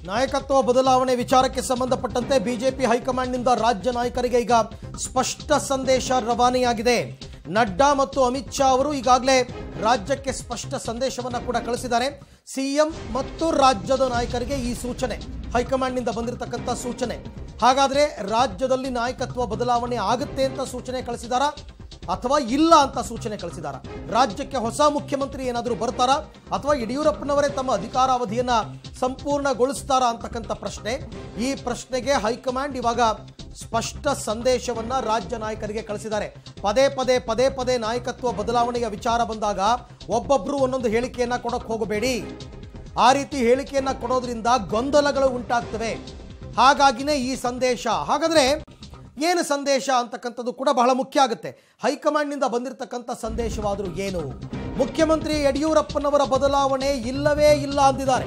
ನಾಯಕತ್ವ ಬದಲಾವಣೆ ವಿಚಾರಕ್ಕೆ ಸಂಬಂಧಪಟ್ಟಂತೆ ಬಿಜೆಪಿ ಹೈಕಮಾಂಡ್ನಿಂದ ರಾಜ್ಯ ನಾಯಕರಿಗೆ ಈಗ ಸ್ಪಷ್ಟ ಸಂದೇಶ ರವಾನೆಯಾಗಿದೆ ನಡ್ಡಾ ಮತ್ತು ಅಮಿತ್ ಶಾ ಅವರು ಈಗಾಗಲೇ ರಾಜ್ಯಕ್ಕೆ ಸ್ಪಷ್ಟ ಸಂದೇಶವನ್ನು ಕೂಡ ಕಳಿಸಿದ್ದಾರೆ ಸಿಎಂ ಮತ್ತು ರಾಜ್ಯದ ನಾಯಕರಿಗೆ ಈ ಸೂಚನೆ ಹೈಕಮಾಂಡ್ನಿಂದ ಬಂದಿರತಕ್ಕಂಥ ಸೂಚನೆ ಹಾಗಾದ್ರೆ ರಾಜ್ಯದಲ್ಲಿ ನಾಯಕತ್ವ ಬದಲಾವಣೆ ಆಗುತ್ತೆ ಅಂತ ಸೂಚನೆ ಕಳಿಸಿದಾರಾ ಅಥವಾ ಇಲ್ಲ ಅಂತ ಸೂಚನೆ ಕಳಿಸಿದಾರ ರಾಜ್ಯಕ್ಕೆ ಹೊಸ ಮುಖ್ಯಮಂತ್ರಿ ಏನಾದರೂ ಬರ್ತಾರಾ ಅಥವಾ ಯಡಿಯೂರಪ್ಪನವರೇ ತಮ್ಮ ಅಧಿಕಾರಾವಧಿಯನ್ನ ಸಂಪೂರ್ಣಗೊಳಿಸ್ತಾರಾ ಅಂತಕ್ಕಂಥ ಪ್ರಶ್ನೆ ಈ ಪ್ರಶ್ನೆಗೆ ಹೈಕಮಾಂಡ್ ಇವಾಗ ಸ್ಪಷ್ಟ ಸಂದೇಶವನ್ನ ರಾಜ್ಯ ನಾಯಕರಿಗೆ ಕಳಿಸಿದ್ದಾರೆ ಪದೇ ಪದೇ ಪದೇ ಪದೇ ನಾಯಕತ್ವ ಬದಲಾವಣೆಯ ವಿಚಾರ ಬಂದಾಗ ಒಬ್ಬೊಬ್ರು ಒಂದೊಂದು ಹೇಳಿಕೆಯನ್ನ ಕೊಡಕ್ಕೆ ಹೋಗಬೇಡಿ ಆ ರೀತಿ ಹೇಳಿಕೆಯನ್ನ ಕೊಡೋದ್ರಿಂದ ಗೊಂದಲಗಳು ಉಂಟಾಗ್ತವೆ ಹಾಗಾಗಿನೇ ಈ ಸಂದೇಶ ಹಾಗಾದ್ರೆ ಏನು ಸಂದೇಶ ಅಂತಕ್ಕಂಥದ್ದು ಕೂಡ ಬಹಳ ಮುಖ್ಯ ಆಗುತ್ತೆ ಹೈಕಮಾಂಡ್ನಿಂದ ಬಂದಿರತಕ್ಕಂಥ ಸಂದೇಶವಾದರೂ ಏನು ಮುಖ್ಯಮಂತ್ರಿ ಯಡಿಯೂರಪ್ಪನವರ ಬದಲಾವಣೆ ಇಲ್ಲವೇ ಇಲ್ಲ ಅಂದಿದ್ದಾರೆ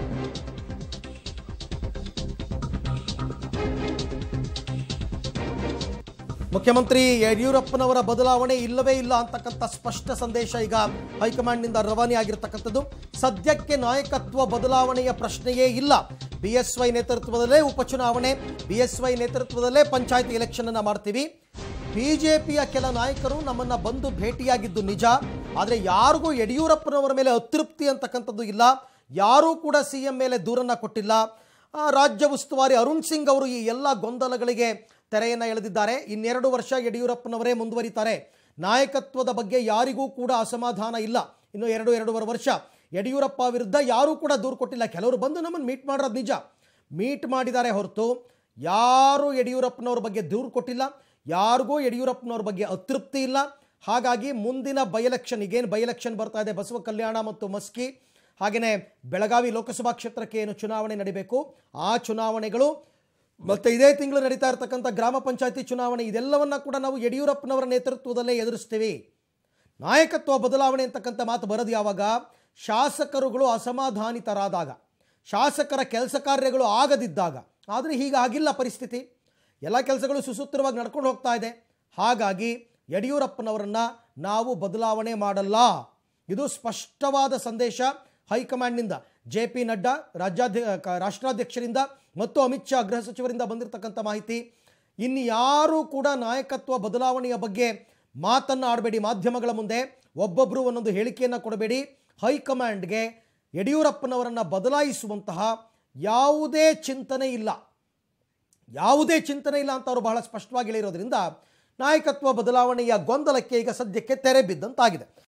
ಮುಖ್ಯಮಂತ್ರಿ ಯಡಿಯೂರಪ್ಪನವರ ಬದಲಾವಣೆ ಇಲ್ಲವೇ ಇಲ್ಲ ಅಂತಕ್ಕಂಥ ಸ್ಪಷ್ಟ ಸಂದೇಶ ಈಗ ಹೈಕಮಾಂಡ್ನಿಂದ ರವಾನೆ ಆಗಿರತಕ್ಕಂಥದ್ದು ಸದ್ಯಕ್ಕೆ ನಾಯಕತ್ವ ಬದಲಾವಣೆಯ ಪ್ರಶ್ನೆಯೇ ಇಲ್ಲ ಬಿಎಸ್ವೈ ನೇತೃತ್ವದಲ್ಲೇ ಉಪಚುನಾವಣೆ ಬಿಎಸ್ವೈ ನೇತೃತ್ವದಲ್ಲೇ ಪಂಚಾಯತ್ ಎಲೆಕ್ಷನ್ ಅನ್ನ ಮಾಡ್ತೀವಿ ಬಿಜೆಪಿಯ ಕೆಲ ನಾಯಕರು ನಮ್ಮನ್ನ ಬಂದು ಭೇಟಿಯಾಗಿದ್ದು ನಿಜ ಆದರೆ ಯಾರಿಗೂ ಯಡಿಯೂರಪ್ಪನವರ ಮೇಲೆ ಅತೃಪ್ತಿ ಅಂತಕ್ಕಂಥದ್ದು ಇಲ್ಲ ಯಾರೂ ಕೂಡ ಸಿ ಎಂ ಮೇಲೆ ದೂರನ್ನ ಕೊಟ್ಟಿಲ್ಲ ಆ, ರಾಜ್ಯ ಉಸ್ತುವಾರಿ ಅರುಣ್ ಸಿಂಗ್ ಅವರು ಈ ಎಲ್ಲ ಗೊಂದಲಗಳಿಗೆ ತೆರೆಯನ್ನು ಎಳೆದಿದ್ದಾರೆ ಇನ್ನೆರಡು ವರ್ಷ ಯಡಿಯೂರಪ್ಪನವರೇ ಮುಂದುವರಿತಾರೆ ನಾಯಕತ್ವದ ಬಗ್ಗೆ ಯಾರಿಗೂ ಕೂಡ ಅಸಮಾಧಾನ ಇಲ್ಲ ಇನ್ನು ಎರಡು ಎರಡೂವರೆ ವರ್ಷ ಯಡಿಯೂರಪ್ಪ ವಿರುದ್ಧ ಯಾರೂ ಕೂಡ ದೂರು ಕೊಟ್ಟಿಲ್ಲ ಕೆಲವರು ಬಂದು ನಮ್ಮನ್ನು ಮೀಟ್ ಮಾಡೋದು ನಿಜ ಮೀಟ್ ಮಾಡಿದ್ದಾರೆ ಹೊರತು ಯಾರೂ ಯಡಿಯೂರಪ್ಪನವ್ರ ಬಗ್ಗೆ ದೂರು ಕೊಟ್ಟಿಲ್ಲ ಯಾರಿಗೂ ಯಡಿಯೂರಪ್ಪನವ್ರ ಬಗ್ಗೆ ಅತೃಪ್ತಿ ಇಲ್ಲ ಹಾಗಾಗಿ ಮುಂದಿನ ಬೈ ಎಲೆಕ್ಷನ್ ಈಗೇನು ಬೈ ಎಲೆಕ್ಷನ್ ಬರ್ತಾ ಇದೆ ಬಸವ ಕಲ್ಯಾಣ ಮತ್ತು ಮಸ್ಕಿ ಹಾಗೆಯೇ ಬೆಳಗಾವಿ ಲೋಕಸಭಾ ಕ್ಷೇತ್ರಕ್ಕೆ ಏನು ಚುನಾವಣೆ ನಡೀಬೇಕು ಆ ಚುನಾವಣೆಗಳು ಮತ್ತು ಇದೇ ತಿಂಗಳು ನಡೀತಾ ಇರತಕ್ಕಂಥ ಗ್ರಾಮ ಪಂಚಾಯತಿ ಚುನಾವಣೆ ಇದೆಲ್ಲವನ್ನ ಕೂಡ ನಾವು ಯಡಿಯೂರಪ್ಪನವರ ನೇತೃತ್ವದಲ್ಲೇ ಎದುರಿಸ್ತೀವಿ ನಾಯಕತ್ವ ಬದಲಾವಣೆ ಅಂತಕ್ಕಂಥ ಮಾತು ಬರೋದು ಯಾವಾಗ ಶಾಸಕರುಗಳು ಅಸಮಾಧಾನಿತರಾದಾಗ ಶಾಸಕರ ಕೆಲಸ ಕಾರ್ಯಗಳು ಆಗದಿದ್ದಾಗ ಆದರೆ ಹೀಗಾಗಿಲ್ಲ ಪರಿಸ್ಥಿತಿ ಎಲ್ಲ ಕೆಲಸಗಳು ಸುಸೂತ್ರವಾಗಿ ನಡ್ಕೊಂಡು ಹೋಗ್ತಾ ಇದೆ ಹಾಗಾಗಿ ಯಡಿಯೂರಪ್ಪನವರನ್ನ ನಾವು ಬದಲಾವಣೆ ಮಾಡಲ್ಲ ಇದು ಸ್ಪಷ್ಟವಾದ ಸಂದೇಶ ಹೈಕಮಾಂಡ್ನಿಂದ ಜೆ ಪಿ ನಡ್ಡಾ ರಾಜ್ಯಾಧ್ಯ ಕ- ರಾಷ್ಟ್ರಾಧ್ಯಕ್ಷರಿಂದ ಮತ್ತು ಅಮಿತ್ ಶಾ ಗೃಹ ಸಚಿವರಿಂದ ಬಂದಿರತಕ್ಕಂಥ ಮಾಹಿತಿ ಇನ್ನು ಯಾರೂ ಕೂಡ ನಾಯಕತ್ವ ಬದಲಾವಣೆಯ ಬಗ್ಗೆ ಮಾತನ್ನು ಆಡಬೇಡಿ ಮಾಧ್ಯಮಗಳ ಮುಂದೆ ಒಬ್ಬೊಬ್ಬರು ಒಂದೊಂದು ಹೇಳಿಕೆಯನ್ನು ಕೊಡಬೇಡಿ ಹೈಕಮಾಂಡ್ಗೆ ಯಡಿಯೂರಪ್ಪನವರನ್ನು ಬದಲಾಯಿಸುವಂತಹ ಯಾವುದೇ ಚಿಂತನೆ ಇಲ್ಲ ಯಾವುದೇ ಚಿಂತನೆ ಇಲ್ಲ ಅಂತ ಅವರು ಬಹಳ ಸ್ಪಷ್ಟವಾಗಿ ಹೇಳಿರೋದ್ರಿಂದ ನಾಯಕತ್ವ ಬದಲಾವಣೆಯ ಗೊಂದಲಕ್ಕೆ ಈಗ ಸದ್ಯಕ್ಕೆ ತೆರೆ ಬಿದ್ದಂತಾಗಿದೆ